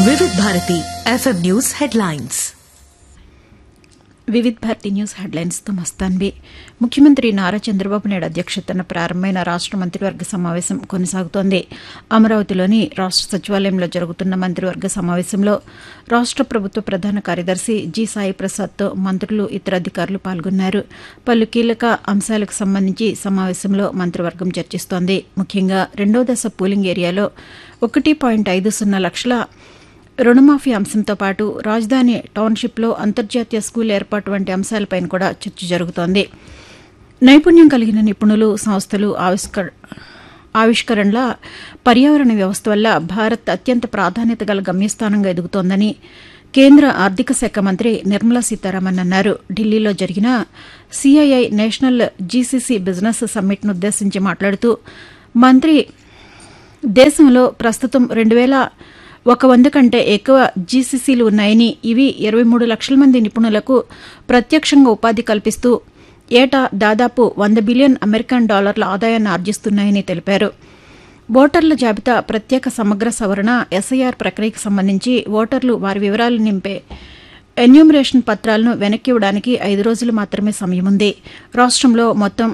వివిధ Bharati FM news headlines Vividh Bharati news హెడ్లైన్స్తో మస్తాన్వి ముఖ్యమంత్రి నారా చంద్రబాబు నాయుడు అధ్యక్షతన ప్రారంభమైన రాష్ట మంత్రివర్గ సమావేశం కొనసాగుతోంది అమరావతిలోని రాష్ట సచివాలయంలో జరుగుతున్న మంత్రివర్గ సమావేశంలో రాష్ట ప్రభుత్వ ప్రధాన కార్యదర్శి జి సాయి ప్రసాద్తో మంత్రులు ఇతర అధికారులు పాల్గొన్నారు పలు కీలక అంశాలకు సంబంధించి సమావేశంలో మంత్రివర్గం చర్చిస్తోంది ముఖ్యంగా రెండో దశ పూలింగ్ ఏరియాలో ఒకటి పాయింట్ ఐదు సున్నా లక్షల రుణమాఫీ అంశంతో పాటు రాజధాని టౌన్షిప్లో అంతర్జాతీయ స్కూల్ ఏర్పాటు వంటి అంశాలపైన కూడా చర్చ జరుగుతోంది నైపుణ్యం కలిగిన నిపుణులు సంస్థలు ఆవిష్కర ఆవిష్కరణల పర్యావరణ వ్యవస్థ వల్ల భారత్ అత్యంత ప్రాధాన్యత గల గమ్యస్థానంగా ఎదుగుతోందని కేంద్ర ఆర్థిక శాఖ మంత్రి నిర్మలా సీతారామన్ అన్నారు ఢిల్లీలో జరిగిన సిఐఐ నేషనల్ జీసీసీ బిజినెస్ సమ్మిట్ను ఉద్దేశించి మాట్లాడుతూ మంత్రి దేశంలో ప్రస్తుతం రెండు వేల ఒక వంద కంటే ఎక్కువ జీసీసీలు ఉన్నాయని ఇవి ఇరవై మూడు లక్షల మంది నిపుణులకు ప్రత్యక్షంగా ఉపాధి కల్పిస్తూ ఏటా దాదాపు వంద బిలియన్ అమెరికన్ డాలర్ల ఆదాయాన్ని ఆర్జిస్తున్నాయని తెలిపారు ఓటర్ల జాబితా ప్రత్యేక సమగ్ర సవరణ ఎస్ఐఆర్ ప్రక్రియకు సంబంధించి ఓటర్లు వారి వివరాలు నింపే ఎన్యూమరేషన్ పత్రాలను వెనక్కి ఇవ్వడానికి ఐదు రోజులు మాత్రమే సమయం ఉంది రాష్ట్రంలో మొత్తం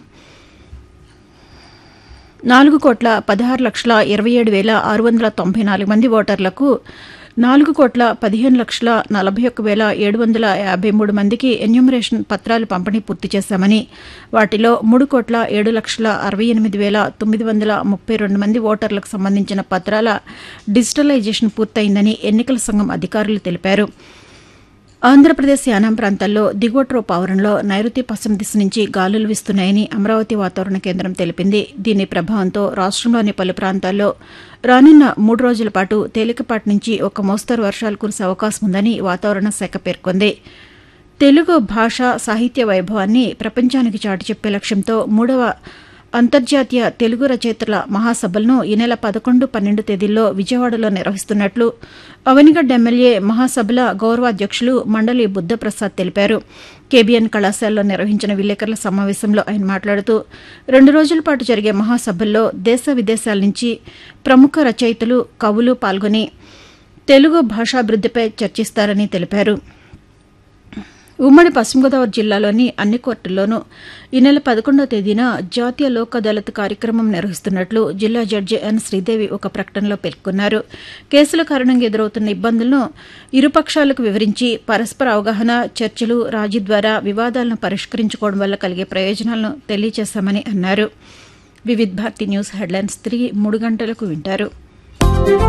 నాలుగు కోట్ల పదహారు లక్షల ఇరవై ఏడు వేల ఆరు వందల తొంభై నాలుగు మంది ఓటర్లకు నాలుగు కోట్ల పదిహేను లక్షల నలభై ఒక్క వేల ఏడు వందల యాభై మూడు మందికి ఎన్యూమరేషన్ పత్రాలు పంపిణీ పూర్తి చేశామని వాటిలో మూడు కోట్ల ఏడు లక్షల అరవై ఎనిమిది వేల తొమ్మిది వందల ముప్పై రెండు మంది ఓటర్లకు సంబంధించిన పత్రాల డిజిటలైజేషన్ పూర్తయిందని ఎన్నికల సంఘం అధికారులు తెలిపారు ఆంధ్రప్రదేశ్ యానాం ప్రాంతాల్లో దిగువ ట్రోప్ ఆవరణలో నైరుతి పశ్చిమ దిశ నుంచి గాలులు వీస్తున్నాయని అమరావతి వాతావరణ కేంద్రం తెలిపింది దీని ప్రభావంతో రాష్ట్రంలోని పలు ప్రాంతాల్లో రానున్న మూడు రోజుల పాటు తేలికపాటి నుంచి ఒక మోస్తరు వర్షాలు కురిసే అవకాశం ఉందని వాతావరణ శాఖ పేర్కొంది తెలుగు భాష సాహిత్య వైభవాన్ని ప్రపంచానికి చాటి చెప్పే లక్ష్యంతో మూడవ అంతర్జాతీయ తెలుగు రచయితల మహాసభలను ఈ నెల పదకొండు పన్నెండు తేదీల్లో విజయవాడలో నిర్వహిస్తున్నట్లు అవనిగడ్డ ఎమ్మెల్యే మహాసభల గౌరవాధ్యక్షులు మండలి బుద్దప్రసాద్ తెలిపారు కేబీఎన్ కళాశాలలో నిర్వహించిన విలేకరుల సమావేశంలో ఆయన మాట్లాడుతూ రెండు రోజుల పాటు జరిగే మహాసభల్లో దేశ విదేశాల నుంచి ప్రముఖ రచయితలు కవులు పాల్గొని తెలుగు భాషాభివృద్దిపై చర్చిస్తారని తెలిపారు ఉమ్మడి పశ్చిమ గోదావరి జిల్లాలోని అన్ని కోర్టుల్లోనూ ఈ నెల పదకొండవ తేదీన జాతీయ లోక్ అదాలత్ కార్యక్రమం నిర్వహిస్తున్నట్లు జిల్లా జడ్జి ఎన్ శ్రీదేవి ఒక ప్రకటనలో పేర్కొన్నారు కేసుల కారణంగా ఎదురవుతున్న ఇబ్బందులను ఇరుపక్షాలకు వివరించి పరస్పర అవగాహన చర్చలు రాజీ ద్వారా వివాదాలను పరిష్కరించుకోవడం వల్ల కలిగే ప్రయోజనాలను తెలియజేశామని అన్నారు వివిధ్ భారతి న్యూస్ హెడ్లైన్స్ తిరిగి మూడు గంటలకు వింటారు